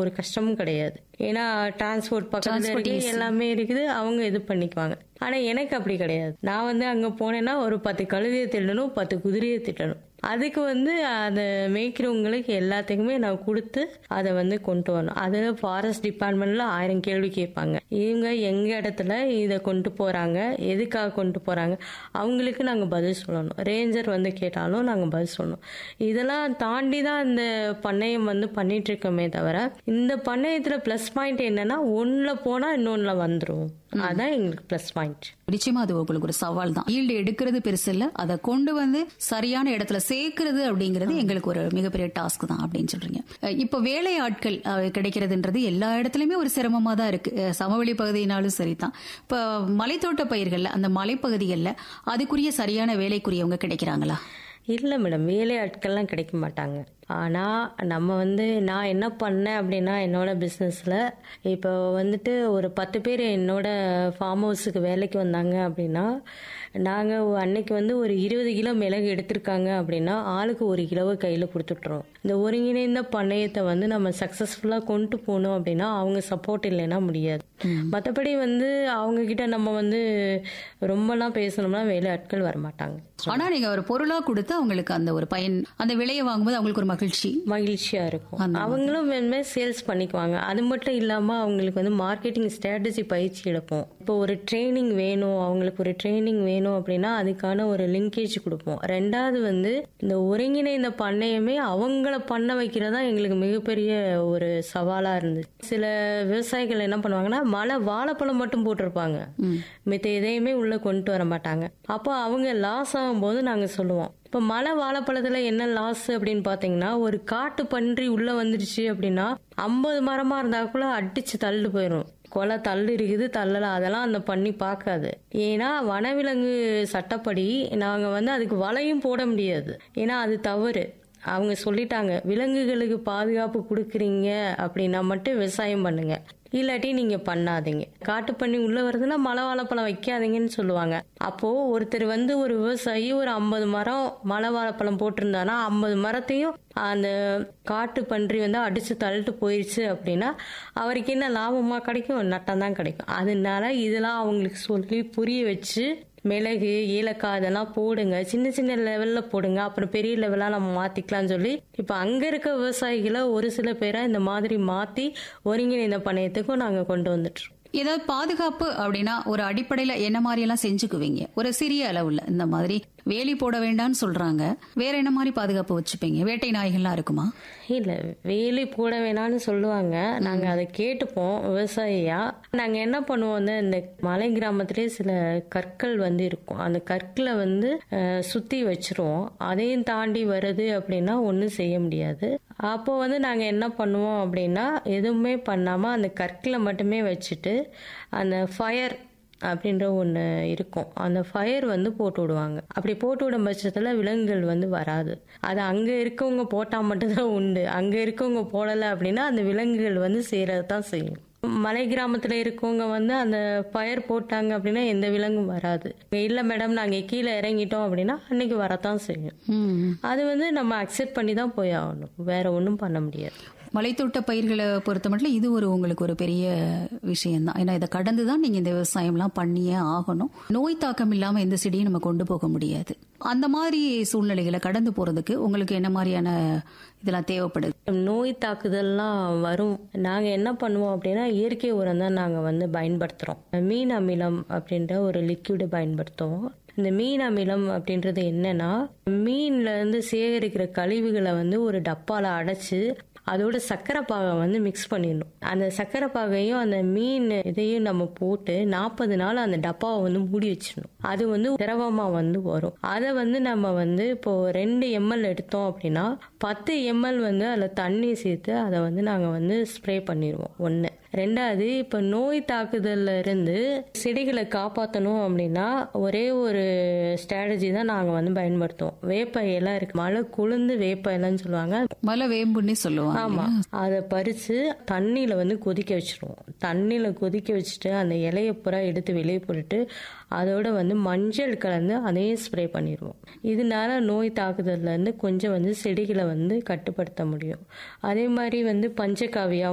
ஒரு கஷ்டமும் கிடையாது ஏன்னா டிரான்ஸ்போர்ட் பக்கத்துல Transport இருக்கு easy. எல்லாமே இருக்குது அவங்க இது பண்ணிக்குவாங்க ஆனா எனக்கு அப்படி கிடையாது நான் வந்து அங்க போனேன்னா ஒரு பத்து கழுதையை திட்டணும் பத்து குதிரையை திட்டணும் அதுக்கு வந்து அதை மேய்க்கிறவங்களுக்கு எல்லாத்துக்குமே நான் கொடுத்து அதை வந்து கொண்டு வரணும் அது ஃபாரஸ்ட் டிபார்ட்மெண்ட்ல ஆயிரம் கேள்வி கேட்பாங்க இவங்க எங்க இடத்துல இதை கொண்டு போறாங்க எதுக்காக கொண்டு போறாங்க அவங்களுக்கு நாங்க பதில் சொல்லணும் ரேஞ்சர் வந்து கேட்டாலும் நாங்க பதில் சொல்லணும் இதெல்லாம் தாண்டி தான் இந்த பண்ணையம் வந்து பண்ணிட்டு இருக்கோமே தவிர இந்த பண்ணையத்துல ப்ளஸ் பாயிண்ட் என்னன்னா ஒண்ணுல போனா இன்னொன்னுல வந்துரும் அதான் எங்களுக்கு ப்ளஸ் பாயிண்ட் நிச்சயமா அது உங்களுக்கு ஒரு சவால் தான் ஈல்டு எடுக்கிறது பெருசு இல்ல அதை கொண்டு வந்து சரியான இடத்துல சேர்க்கிறது அப்படிங்கிறது எங்களுக்கு ஒரு மிகப்பெரிய டாஸ்க் தான் அப்படின்னு சொல்றீங்க அஹ் இப்ப வேலை ஆட்கள் அஹ், கிடைக்கிறதுன்றது எல்லா இடத்துலயுமே ஒரு சிரமமா தான் இருக்கு அஹ், சமவெளி பகுதியினாலும் சரிதான் இப்ப மலைத்தோட்ட பயிர்கள்ல அந்த மலைப்பகுதிகள்ல அதுக்குரிய சரியான வேலைக்குரியவங்க கிடைக்கிறாங்களா இல்லை மேடம் வேலை ஆட்கள்லாம் கிடைக்க மாட்டாங்க ஆனால் நம்ம வந்து நான் என்ன பண்ணேன் அப்படின்னா என்னோட பிஸ்னஸில் இப்போ வந்துட்டு ஒரு பத்து பேர் என்னோட ஃபார்ம் ஹவுஸுக்கு வேலைக்கு வந்தாங்க அப்படின்னா நாங்கள் அன்னைக்கு வந்து ஒரு இருபது கிலோ மிளகு எடுத்திருக்காங்க அப்படின்னா ஆளுக்கு ஒரு கிலோவை கையில் கொடுத்துட்றோம் இந்த ஒருங்கிணைந்த பண்ணையத்தை வந்து நம்ம சக்ஸஸ்ஃபுல்லாக கொண்டு போகணும் அப்படின்னா அவங்க சப்போர்ட் இல்லைன்னா முடியாது மற்றபடி வந்து அவங்க கிட்ட நம்ம வந்து ரொம்பலாம் பேசணும்னா வேலை ஆட்கள் வரமாட்டாங்க ஆனா நீங்க ஒரு பொருளா கொடுத்து அவங்களுக்கு அந்த ஒரு பயன் அந்த விலையை வாங்கும்போது அவங்களுக்கு ஒரு மகிழ்ச்சி மகிழ்ச்சியா இருக்கும் அவங்களும் வேணுமே சேல்ஸ் பண்ணிக்குவாங்க அது மட்டும் இல்லாம அவங்களுக்கு வந்து மார்க்கெட்டிங் ஸ்ட்ராட்டஜி பயிற்சி எடுப்போம் இப்போ ஒரு ட்ரைனிங் வேணும் அவங்களுக்கு ஒரு ட்ரைனிங் வேணும் அப்படின்னா அதுக்கான ஒரு லிங்கேஜ் கொடுப்போம் ரெண்டாவது வந்து இந்த ஒருங்கிணைந்த பண்ணையமே அவங்கள பண்ண வைக்கிறதா எங்களுக்கு மிகப்பெரிய ஒரு சவாலா இருந்துச்சு சில விவசாயிகள் என்ன பண்ணுவாங்கன்னா மழை வாழைப்பழம் மட்டும் போட்டிருப்பாங்க மித்த எதையுமே உள்ள கொண்டு வர மாட்டாங்க அப்போ அவங்க லாஸ் ஆகும்போது நாங்க சொல்லுவோம் இப்போ மலை வாழைப்பழத்துல என்ன லாஸ் அப்படின்னு பாத்தீங்கன்னா ஒரு காட்டு பன்றி உள்ள வந்துருச்சு அப்படின்னா ஐம்பது மரமா இருந்தா கூட அடிச்சு தள்ளு போயிடும் கொலை தள்ளு இருக்குது தள்ளல அதெல்லாம் அந்த பண்ணி பார்க்காது ஏன்னா வனவிலங்கு சட்டப்படி நாங்க வந்து அதுக்கு வலையும் போட முடியாது ஏன்னா அது தவறு அவங்க சொல்லிட்டாங்க விலங்குகளுக்கு பாதுகாப்பு கொடுக்குறீங்க அப்படின்னா மட்டும் விவசாயம் பண்ணுங்க இல்லாட்டி நீங்க பண்ணாதீங்க காட்டு பண்ணி உள்ள வருதுன்னா மலை வாழைப்பழம் வைக்காதீங்கன்னு சொல்லுவாங்க அப்போ ஒருத்தர் வந்து ஒரு விவசாயி ஒரு ஐம்பது மரம் மலை வாழைப்பழம் போட்டிருந்தானா ஐம்பது மரத்தையும் அந்த காட்டு பன்றி வந்து அடிச்சு தள்ளிட்டு போயிருச்சு அப்படின்னா அவருக்கு என்ன லாபமா கிடைக்கும் நட்டம் தான் கிடைக்கும் அதனால இதெல்லாம் அவங்களுக்கு சொல்லி புரிய வச்சு மிளகு ஏலக்காய் அதெல்லாம் போடுங்க சின்ன சின்ன லெவல்ல போடுங்க அப்புறம் பெரிய லெவலா நம்ம மாத்திக்கலாம்னு சொல்லி இப்ப அங்க இருக்க விவசாயிகளை ஒரு சில பேரை இந்த மாதிரி மாத்தி ஒருங்கிணைந்த பண்ணையத்துக்கும் நாங்க கொண்டு வந்துட்டு ஏதாவது பாதுகாப்பு அப்படின்னா ஒரு அடிப்படையில என்ன மாதிரி எல்லாம் செஞ்சுக்குவீங்க ஒரு சிறிய அளவுல இந்த மாதிரி வேலி போட வேண்டாம்னு சொல்றாங்க வேற என்ன மாதிரி பாதுகாப்பு வச்சுப்பீங்க வேட்டை நாய்கள்லாம் இருக்குமா இல்ல வேலி போட வேணாம்னு சொல்லுவாங்க நாங்க அதை கேட்டுப்போம் விவசாயியா நாங்க என்ன பண்ணுவோம் வந்து இந்த மலை கிராமத்திலே சில கற்கள் வந்து இருக்கும் அந்த கற்களை வந்து அஹ், சுத்தி வச்சிருவோம் அதையும் தாண்டி வருது அப்படின்னா ஒன்றும் செய்ய முடியாது அப்போ வந்து நாங்க என்ன பண்ணுவோம் அப்படின்னா எதுவுமே பண்ணாம அந்த கற்களை மட்டுமே வச்சுட்டு அந்த ஃபயர் அப்படின்ற ஒன்று இருக்கும் அந்த ஃபயர் வந்து போட்டு விடுவாங்க அப்படி போட்டு விடும் பட்சத்தில் விலங்குகள் வந்து வராது அது அங்கே இருக்கவங்க போட்டால் மட்டும்தான் உண்டு அங்கே இருக்கவங்க போடலை அப்படின்னா அந்த விலங்குகள் வந்து செய்கிறது தான் செய்யும் மலை கிராமத்தில் இருக்கவங்க வந்து அந்த ஃபயர் போட்டாங்க அப்படின்னா எந்த விலங்கும் வராது இல்லை மேடம் நாங்கள் கீழே இறங்கிட்டோம் அப்படின்னா அன்னைக்கு வரத்தான் செய்யும் ம். அது வந்து நம்ம அக்செப்ட் பண்ணி தான் போய் ஆகணும் வேற ஒன்றும் பண்ண முடியாது மலைத்தோட்ட பயிர்களை பொறுத்த மட்டும் இது ஒரு உங்களுக்கு ஒரு பெரிய விஷயம் தான் ஏன்னா இதை கடந்து தான் நீங்க இந்த விவசாயம்லாம் பண்ணியே ஆகணும் நோய் தாக்கம் இல்லாம எந்த செடியும் நம்ம கொண்டு போக முடியாது அந்த மாதிரி சூழ்நிலைகளை கடந்து போறதுக்கு உங்களுக்கு என்ன மாதிரியான இதெல்லாம் தேவைப்படுது நோய் தாக்குதல்லாம் வரும் நாங்க என்ன பண்ணுவோம் அப்படின்னா இயற்கை உரம் தான் நாங்க வந்து பயன்படுத்துறோம் மீன் அமிலம் அப்படின்ற ஒரு லிக்விடு பயன்படுத்துவோம் இந்த மீன் அமிலம் அப்படின்றது என்னன்னா மீன்ல இருந்து சேகரிக்கிற கழிவுகளை வந்து ஒரு டப்பால அடைச்சு அதோட சர்க்கரை பாகை வந்து மிக்ஸ் பண்ணிடணும் அந்த சர்க்கரை பாகையும் அந்த மீன் இதையும் நம்ம போட்டு நாற்பது நாள் அந்த டப்பாவை வந்து மூடி வச்சிடணும் அது வந்து திரவமா வந்து வரும் அதை வந்து நம்ம வந்து இப்போ ரெண்டு எம்எல் எடுத்தோம் அப்படின்னா பத்து எம்எல் வந்து அதில் தண்ணி சேர்த்து அதை வந்து நாங்கள் வந்து ஸ்ப்ரே பண்ணிடுவோம் ஒன்று ரெண்டாவது இப்போ நோய் தாக்குதல்ல இருந்து செடிகளை காப்பாற்றணும் அப்படின்னா ஒரே ஒரு ஸ்ட்ராட்டஜி தான் நாங்கள் வந்து பயன்படுத்துவோம் வேப்ப இலை இருக்கு மழை குளிர்ந்து வேப்ப இலைன்னு சொல்லுவாங்க மலை வேம்புன்னே சொல்லுவாங்க ஆமா அதை பறிச்சு தண்ணியில வந்து கொதிக்க வச்சிருவோம் தண்ணியில கொதிக்க வச்சுட்டு அந்த இலைய பூரா எடுத்து வெளியே போட்டுட்டு அதோட வந்து மஞ்சள் கலந்து அதையும் ஸ்ப்ரே பண்ணிடுவோம் இதனால நோய் தாக்குதல்ல இருந்து கொஞ்சம் வந்து செடிகளை வந்து கட்டுப்படுத்த முடியும் அதே மாதிரி வந்து பஞ்சகாவியா